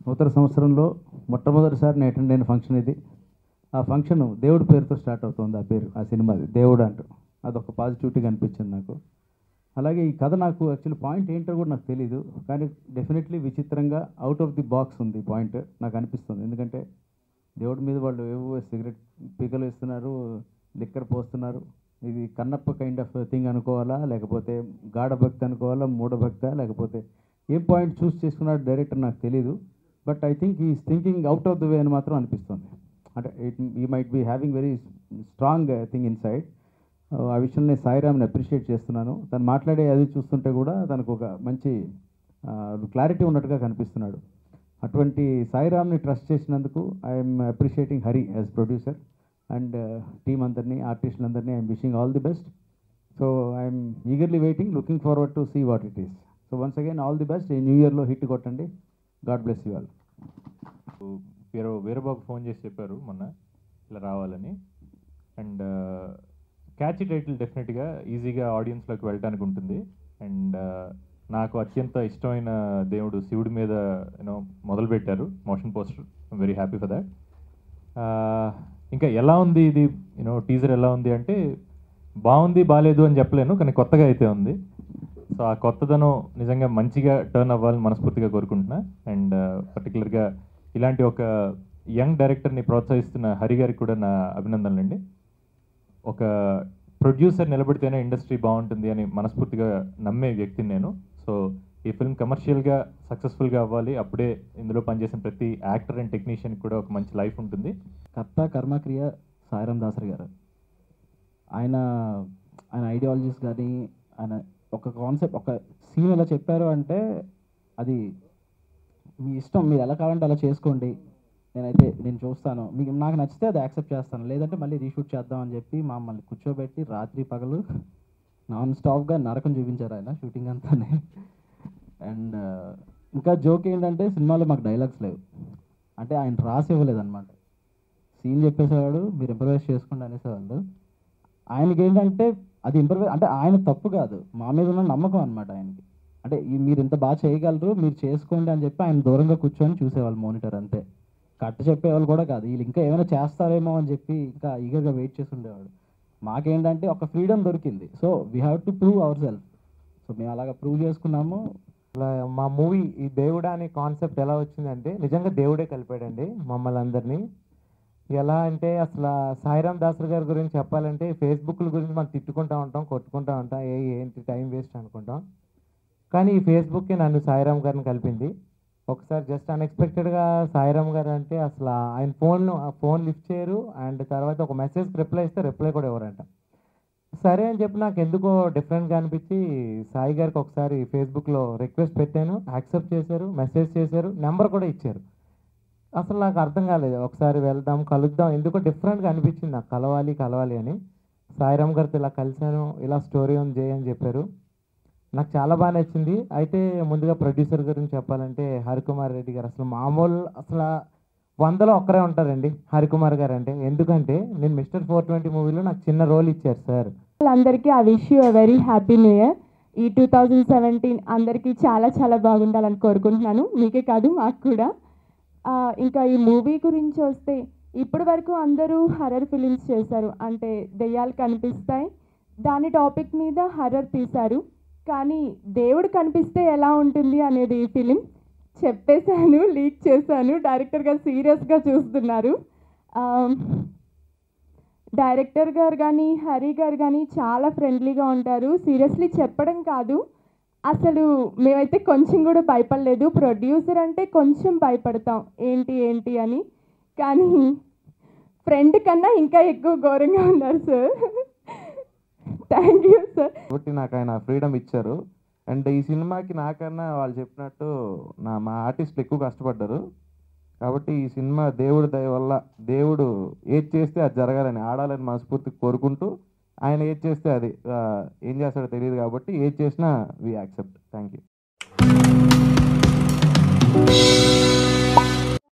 నూతన సంవత్సరంలో మొట్టమొదటిసారి నేను అటెండ్ అయిన ఫంక్షన్ ఇది ఆ ఫంక్షన్ దేవుడి పేరుతో స్టార్ట్ అవుతుంది ఆ పేరు ఆ సినిమాది దేవుడు అంటూ అదొక పాజిటివిటీగా అనిపించింది నాకు అలాగే ఈ కథ నాకు యాక్చువల్లీ పాయింట్ ఏంటో కూడా నాకు తెలియదు కానీ డెఫినెట్లీ విచిత్రంగా అవుట్ ఆఫ్ ది బాక్స్ ఉంది పాయింట్ నాకు అనిపిస్తుంది ఎందుకంటే దేవుడి మీద వాళ్ళు ఏవో సిగరెట్ పీకలు ఇస్తున్నారు లిక్కర్ పోస్తున్నారు ఇది కన్నప్ప కైండ్ ఆఫ్ థింగ్ అనుకోవాలా లేకపోతే గాఢ భక్తి అనుకోవాలా మూఢభక్త లేకపోతే ఏం పాయింట్ చూస్ చేసుకున్నాడు డైరెక్టర్ నాకు తెలియదు బట్ ఐ థింక్ ఈ thinking out of the way అని మాత్రం అనిపిస్తుంది అంటే ఇట్ ఈ might be having very strong thing inside ఆ విషయంలో నేను సాయిరామ్ని అప్రిషియేట్ చేస్తున్నాను తను మాట్లాడే అది చూస్తుంటే కూడా తనకు ఒక మంచి క్లారిటీ ఉన్నట్టుగా కనిపిస్తున్నాడు అటువంటి సాయిరామ్ని ట్రస్ట్ చేసినందుకు I'm appreciating Hari as producer and team అందరినీ ఆర్టిస్టులందరినీ I'm wishing all the best so I'm eagerly waiting looking forward to see what it is so once again all the best ఈ న్యూ ఇయర్లో hit కొట్టండి God bless you all Veera Veerababu phone చేసి చెప్పారు మొన్న ఇలా రావాలని అండ్ క్యాచ్ టైటిల్ డెఫినెట్గా ఈజీగా ఆడియన్స్లోకి వెళ్ళడానికి ఉంటుంది అండ్ నాకు అత్యంత ఇష్టమైన దేవుడు శివుడి మీద యూనో మొదలుపెట్టారు motion poster I'm very happy for that ఇంకా ఎలా ఉంది ఇది యూనో టీజర్ ఎలా ఉంది అంటే బాగుంది బాగాలేదు అని చెప్పలేను కానీ కొత్తగా అయితే ఉంది సో ఆ కొత్తదనం నిజంగా మంచిగా టర్న్ అవ్వాలని మనస్ఫూర్తిగా కోరుకుంటున్నా అండ్ పర్టికులర్గా ఇలాంటి ఒక యంగ్ డైరెక్టర్ని ప్రోత్సహిస్తున్న హరి గారికి కూడా నా అభినందనలండి ఒక ప్రొడ్యూసర్ నిలబడితేనే ఇండస్ట్రీ బాగుంటుంది అని మనస్ఫూర్తిగా నమ్మే వ్యక్తిని నేను సో ఈ ఫిల్మ్ కమర్షియల్గా సక్సెస్ఫుల్గా అవ్వాలి అప్పుడే ఇందులో పనిచేసిన ప్రతి యాక్టర్ అండ్ టెక్నీషియన్ కూడా ఒక మంచి లైఫ్ ఉంటుంది కర్త కర్మక్రియ సాయిరామ్ దాసరి గారు ఆయన ఆయన ఐడియాలజీస్ కానీ ఆయన ఒక కాన్సెప్ట్ ఒక సీన్ ఎలా చెప్పారు అంటే అది మీ ఇష్టం మీరు ఎలా కావాలంటే అలా చేసుకోండి నేనైతే నేను చూస్తాను మీకు నాకు నచ్చితే అది యాక్సెప్ట్ చేస్తాను లేదంటే మళ్ళీ రీషూట్ చేద్దాం అని చెప్పి మమ్మల్ని కూర్చోబెట్టి రాత్రి పగలు నాన్ స్టాప్గా నరకం చూపించారు ఆయన షూటింగ్ అంతానే అండ్ ఇంకా జోక్ ఏంటంటే సినిమాలో మాకు డైలాగ్స్ లేవు అంటే ఆయన రాసి ఇవ్వలేదన్నమాట సీన్ చెప్పేసేవాడు మీరు ఇంప్రవైజ్ చేసుకోండి అనేసేవాళ్ళు ఆయనకి ఏంటంటే అది ఇంప్రవైజ్ అంటే ఆయన తప్పు కాదు మా మీద ఉన్న నమ్మకం అనమాట ఆయనకి అంటే ఈ మీరు ఇంత బాగా చేయగలరు మీరు చేసుకోండి అని చెప్పి ఆయన దూరంగా కూర్చొని చూసేవాళ్ళు మానిటర్ అంతే కట్ చెప్పేవాళ్ళు కూడా కాదు వీళ్ళు ఇంకా ఏమైనా చేస్తారేమో అని చెప్పి ఇంకా ఈగర్గా వెయిట్ చేసి ఉండేవాడు మాకేంటంటే ఒక ఫ్రీడమ్ దొరికింది so we have to prove our self so మేము అలాగా ప్రూవ్ చేసుకున్నాము అలా మా మూవీ ఈ దేవుడా అనే కాన్సెప్ట్ ఎలా వచ్చిందంటే నిజంగా దేవుడే కలిపాడండి మమ్మల్ని అందరినీ ఎలా అంటే అసలు సాయిరామ్ దాసర్ గారి గురించి చెప్పాలంటే ఫేస్బుక్ల గురించి మనం తిట్టుకుంటా ఉంటాం కొట్టుకుంటా ఉంటాం ఏ ఏంటి టైం వేస్ట్ అనుకుంటాం కానీ ఈ ఫేస్బుక్కి నన్ను సాయిరామ్ గారిని కలిపింది ఒకసారి జస్ట్ అన్ఎక్స్పెక్టెడ్గా సాయిరామ్ గారు అంటే అసలు ఆయన ఫోన్ ఆ ఫోన్ లిఫ్ట్ చేయరు అండ్ తర్వాత ఒక మెసేజ్కి రిప్లై ఇస్తే రిప్లై కూడా ఇవ్వరంట సరే అని చెప్పి నాకు ఎందుకో డిఫరెంట్గా అనిపించి సాయి గారికి ఒకసారి ఫేస్బుక్లో రిక్వెస్ట్ పెట్టాను యాక్సెప్ట్ చేశారు మెసేజ్ చేశారు నెంబర్ కూడా ఇచ్చారు అసలు నాకు అర్థం కాలేదు ఒకసారి వెళ్దాం కలుద్దాం ఎందుకో డిఫరెంట్గా అనిపించింది నాకు కలవాలి కలవాలి అని సాయిరామ్ గారితో ఇలా కలిశాను ఇలా స్టోరీ ఉంది చేయి అని చెప్పారు నాకు చాలా బాగా నచ్చింది అయితే ముందుగా ప్రొడ్యూసర్ గురించి చెప్పాలంటే హరికుమార్ రెడ్డి గారు అసలు మామూలు అసలు వందలో ఒక్కరే ఉంటారండి హరికుమార్ గారు అంటే ఎందుకంటే నేను మిస్టర్ ఫోర్ ట్వంటీ మూవీలో నాకు చిన్న రోల్ ఇచ్చారు సార్ అందరికీ I wish you very happy new year ఈ టూ థౌజండ్ సెవెంటీన్ అందరికీ చాలా చాలా బాగుండాలని కోరుకుంటున్నాను మీకే కాదు మాకు కూడా ఆ, ఇంకా ఈ మూవీ గురించి వస్తే ఇప్పటి వరకు అందరూ హర్రర్ ఫిలిమ్స్ చేశారు అంటే దెయ్యాలు కనిపిస్తాయి దాని టాపిక్ మీద హర్రర్ తీశారు కానీ దేవుడు కనిపిస్తే ఎలా ఉంటుంది అనేది ఈ ఫిలిం చెప్పేశాను లీక్ చేశాను డైరెక్టర్ గారు సీరియస్గా చూస్తున్నారు ఆ, డైరెక్టర్ గారు కానీ హరి గారు కానీ చాలా ఫ్రెండ్లీగా ఉంటారు సీరియస్లీ చెప్పడం కాదు అసలు మేమైతే కొంచెం కూడా భయపడలేదు ప్రొడ్యూసర్ అంటే కొంచెం భయపడతాం ఏంటి ఏంటి అని కానీ ఫ్రెండ్ కన్నా ఇంకా ఎక్కువ ఘోరంగా ఉన్నారు సార్ థ్యాంక్ యూ సార్ కాబట్టి నాకు ఆయన ఫ్రీడమ్ ఇచ్చారు అండ్ ఈ సినిమాకి నాకన్నా వాళ్ళు చెప్పినట్టు నా మా ఆర్టిస్టులు ఎక్కువ కష్టపడ్డారు కాబట్టి ఈ సినిమా దేవుడి దయ వల్ల దేవుడు ఏది చేస్తే అది జరగాలని ఆడాలని మనస్ఫూర్తి కోరుకుంటూ ఆయన ఏది చేస్తే అది ఆ, ఏం చేస్తాడో తెలియదు కాబట్టి ఏది చేసినా వి యాక్సెప్ట్ థ్యాంక్ యూ